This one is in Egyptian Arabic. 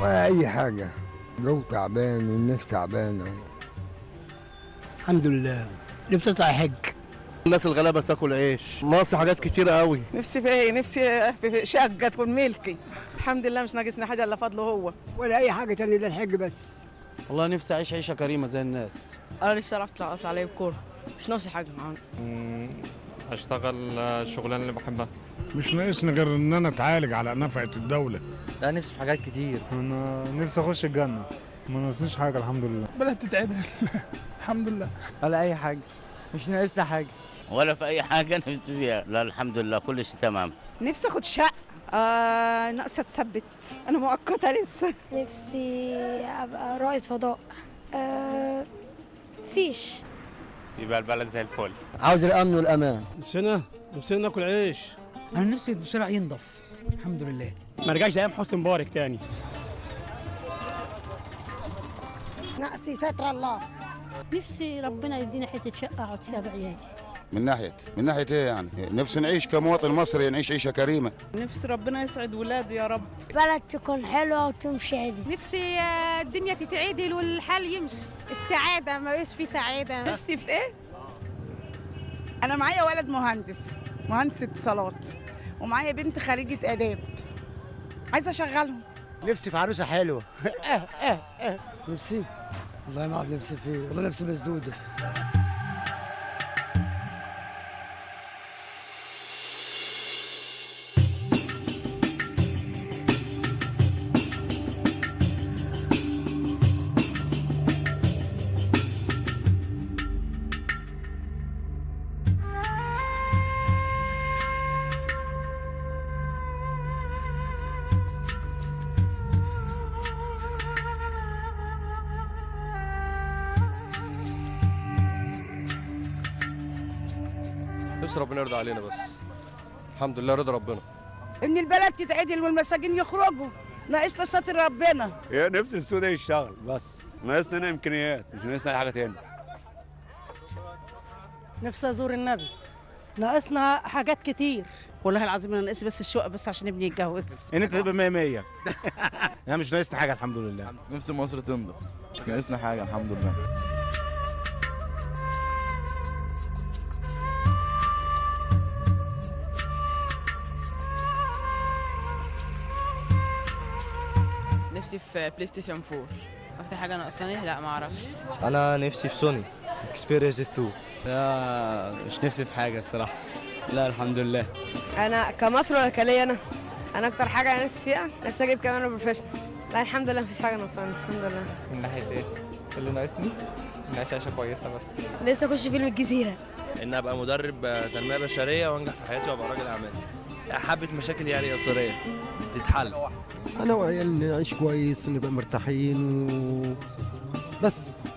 ولا اي حاجه الجو تعبان والناس تعبانه الحمد لله نفسي اطلع حج الناس الغلابه تاكل عيش ناقص حاجات كتيره قوي نفسي في ايه نفسي في شقة تكون ملكي الحمد لله مش ناقصني حاجه الا فضله هو ولا اي حاجه تانية ده الحج بس والله نفسي اعيش عيشه كريمه زي الناس انا نفسي اعرف اطلع اطلع عليه بكوره مش ناقصي حاجه معانا اشتغل الشغلانه اللي بحبها مش ناقصني غير ان انا اتعالج على نفعه الدوله لا نفسي في حاجات كتير انا نفسي اخش الجنه ما ناقصنيش حاجه الحمد لله بلد تتعدل الحمد لله ولا اي حاجه مش ناقصنا حاجه ولا في اي حاجه نفسي فيها لا الحمد لله كل شيء تمام نفسي اخد شقه آه ناقصه تثبت انا مؤقته لسه نفسي ابقى رائد فضاء آه فيش يبقى البلد زي الفل عاوز الامن والامان نفسنا نفسنا ناكل عيش انا نفسي الشارع ينضف الحمد لله ما رجعش ايام حسني مبارك تاني ناقصي ستر الله نفسي ربنا يدينا حته شقه اقعد فيها بعيالي من ناحيه من ناحيه ايه يعني نفسي نعيش كمواطن مصري نعيش عيشه كريمه نفسي ربنا يسعد ولادي يا رب بلد تكون حلوه وتمشي عدل نفسي الدنيا تتعدل والحال يمشي السعاده ما بقاش في سعاده نفسي في ايه انا معايا ولد مهندس مهندس اتصالات ومعايا بنت خريجه اداب عايزه اشغلهم نفسي في عروسه حلوه نفسي والله ما اعرف نفسي فيه والله نفسي مسدوده نفسي ربنا يرضى علينا بس الحمد لله رضا ربنا ان البلد تتعدل والمساجين يخرجوا ناقصنا ستر ربنا هي نفس السوق ده يشتغل بس ناقصنا هنا امكانيات مش ناقصنا اي حاجه تاني نفسي ازور النبي ناقصنا حاجات كتير والله العظيم انا ناقص بس الشقه بس عشان ابني يتجوز ان انت تبقى 100 100 انا مش ناقصني حاجه الحمد لله نفسي مصر تنضف مش ناقصنا حاجه الحمد لله نفسي في بلاي ستيشن 4 اكتر حاجه ناقصاني لا ما اعرفش انا نفسي في سوني اكسبيرينس 2 لا مش نفسي في حاجه الصراحه لا الحمد لله انا كمصر ولا كليا انا انا اكتر حاجه نفسي فيها نفسي اجيب كاميرا بروفيشنال لا الحمد لله مفيش حاجه ناقصاني الحمد لله من ناحيه ايه اللي ناقصني نعيش عيشه كويسه بس نفسي اخش فيلم الجزيره ان ابقى مدرب تنميه بشريه وانجح في حياتي وابقى راجل اعمال حبه مشاكل يعني اسريه تتحل انا وعيالي نعيش كويس ونبقى مرتاحين و... بس